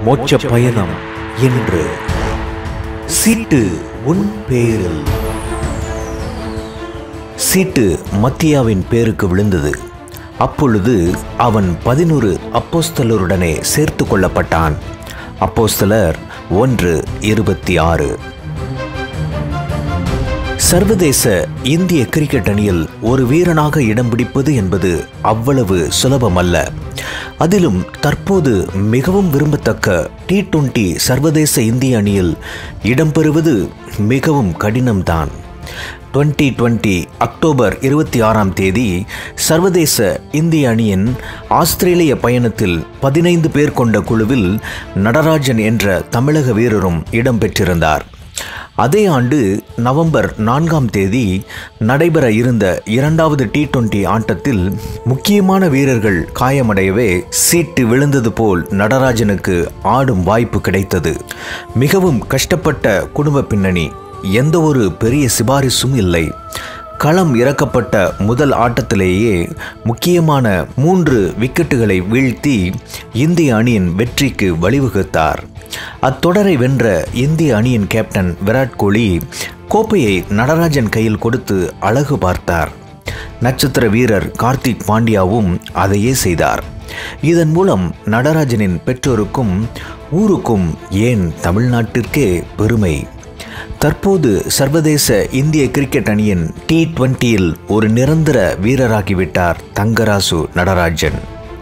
மோட்ச பயணம் என்று சீட்டு உன் பேரில் சீட்டு மத்தியாவின் பேருக்கு விழுந்தது அப்பொழுது அவன் பதினொரு அப்போஸ்தலருடனே சேர்த்து கொள்ளப்பட்டான் அப்போஸ்தலர் ஒன்று இருபத்தி ஆறு சர்வதேச இந்திய கிரிக்கெட் அணியில் ஒரு வீரனாக இடம் பிடிப்பது என்பது அவ்வளவு சுலபமல்ல அதிலும் தற்போது மிகவும் விரும்பத்தக்க டி டுவெண்டி சர்வதேச இந்திய அணியில் இடம்பெறுவது மிகவும் கடினம்தான் டுவெண்ட்டி டுவெண்ட்டி அக்டோபர் இருபத்தி ஆறாம் தேதி சர்வதேச இந்திய அணியின் ஆஸ்திரேலிய பயணத்தில் பதினைந்து பேர் கொண்ட குழுவில் நடராஜன் என்ற தமிழக வீரரும் இடம்பெற்றிருந்தார் அதே ஆண்டு நவம்பர் நான்காம் தேதி நடைபெற இருந்த இரண்டாவது டி டுவெண்டி ஆட்டத்தில் முக்கியமான வீரர்கள் காயமடையவே சீட்டு விழுந்தது போல் நடராஜனுக்கு ஆடும் வாய்ப்பு கிடைத்தது மிகவும் கஷ்டப்பட்ட குடும்ப பின்னணி எந்த ஒரு பெரிய சிபாரிசும் இல்லை களம் இறக்கப்பட்ட முதல் ஆட்டத்திலேயே முக்கியமான மூன்று விக்கெட்டுகளை வீழ்த்தி இந்திய அணியின் வெற்றிக்கு வழிவகுத்தார் அத்தொடரை வென்ற இந்திய அணியின் கேப்டன் விராட் கோலி கோப்பையை நடராஜன் கையில் கொடுத்து அழகு பார்த்தார் நட்சத்திர வீரர் கார்த்திக் பாண்டியாவும் அதையே செய்தார் இதன் மூலம் நடராஜனின் பெற்றோருக்கும் ஊருக்கும் ஏன் தமிழ்நாட்டிற்கே பெருமை தற்போது சர்வதேச இந்திய கிரிக்கெட் அணியின் டி டுவெண்ட்டியில் ஒரு நிரந்தர வீரராகிவிட்டார் தங்கராசு நடராஜன்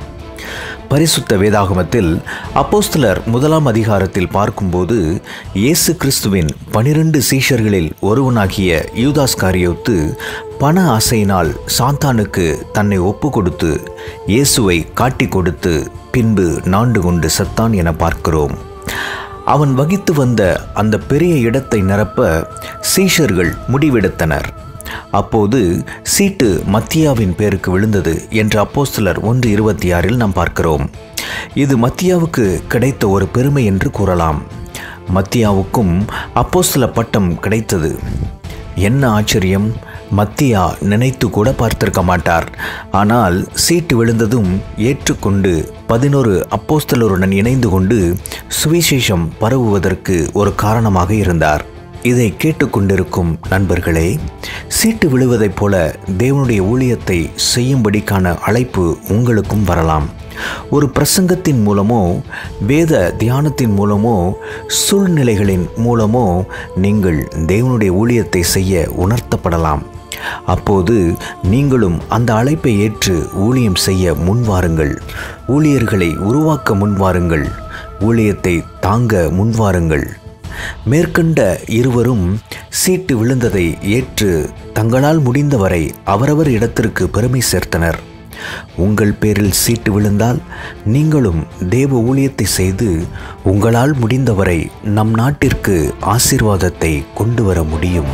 பரிசுத்த வேதாகமத்தில் அப்போஸ்தலர் முதலாம் அதிகாரத்தில் பார்க்கும்போது இயேசு கிறிஸ்துவின் பனிரெண்டு சீஷர்களில் ஒருவனாகிய யூதாஸ் காரியோத்து பண ஆசையினால் சாத்தானுக்கு தன்னை ஒப்பு கொடுத்து இயேசுவை காட்டி கொடுத்து பின்பு நாண்டு கொண்டு சத்தான் என பார்க்கிறோம் அவன் வகித்து வந்த அந்த பெரிய இடத்தை நிரப்ப சீஷர்கள் முடிவெடுத்தனர் அப்போது சீட்டு மத்தியாவின் பேருக்கு விழுந்தது என்று அப்போஸ்தலர் ஒன்று இருபத்தி ஆறில் நாம் பார்க்கிறோம் இது மத்தியாவுக்கு கிடைத்த ஒரு பெருமை என்று கூறலாம் மத்தியாவுக்கும் அப்போஸ்தல பட்டம் கிடைத்தது என்ன ஆச்சரியம் மத்தியா நினைத்து கூட பார்த்திருக்க மாட்டார் ஆனால் சீட்டு விழுந்ததும் ஏற்றுக்கொண்டு பதினோரு அப்போஸ்தலருடன் இணைந்து கொண்டு சுவிசேஷம் பரவுவதற்கு ஒரு காரணமாக இருந்தார் இதை கேட்டுக்கொண்டிருக்கும் நண்பர்களே சீட்டு விழுவதைப் போல தேவனுடைய ஊழியத்தை செய்யும்படிக்கான அழைப்பு உங்களுக்கும் வரலாம் ஒரு பிரசங்கத்தின் மூலமோ வேத தியானத்தின் மூலமோ சூழ்நிலைகளின் மூலமோ நீங்கள் தேவனுடைய ஊழியத்தை செய்ய உணர்த்தப்படலாம் அப்போது நீங்களும் அந்த அழைப்பை ஏற்று ஊழியம் செய்ய முன்வாருங்கள் ஊழியர்களை உருவாக்க முன்வாருங்கள் ஊழியத்தை தாங்க முன்வாருங்கள் மேற்கண்ட இருவரும் சீட்டு விழுந்ததை ஏற்று தங்களால் முடிந்தவரை அவரவர் இடத்திற்கு பெருமை சேர்த்தனர் உங்கள் பேரில் சீட்டு விழுந்தால் நீங்களும் தேவ ஊழியத்தை செய்து உங்களால் முடிந்தவரை நம் நாட்டிற்கு ஆசீர்வாதத்தை கொண்டு வர முடியும்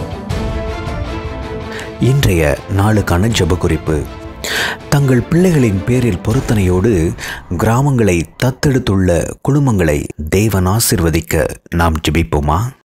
இன்றைய நாளுக்கான ஜெப குறிப்பு தங்கள் பிள்ளைகளின் பேரில் பொருத்தனையோடு கிராமங்களை தத்தெடுத்துள்ள குடும்பங்களை தேவன் ஆசிர்வதிக்க நாம் ஜெபிப்போமா